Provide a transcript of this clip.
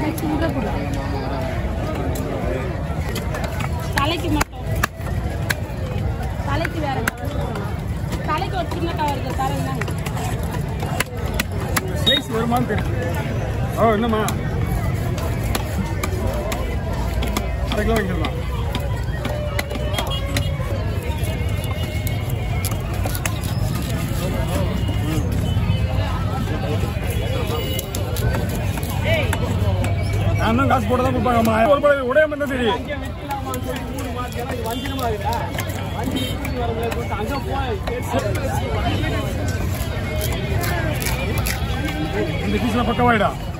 சில்லறை கொடு தலைக்கு மட்டும் தலைக்கு வேற cover கொடுக்கணும். தலைக்கு ஒரு சின்ன கவர் இருக்கு தரேன் சைஸ் வருமான்னு தெரியும் ஓ என்னம்மா அரை கிலோ வாங்கிடலாம் நான் தான் காசு போட்டு தான் கொடுப்பாங்கம்மா ஒரு ரூபாய் உடைய மட்டும் சரி இந்த பீஸ்ல பக்கவாயிடா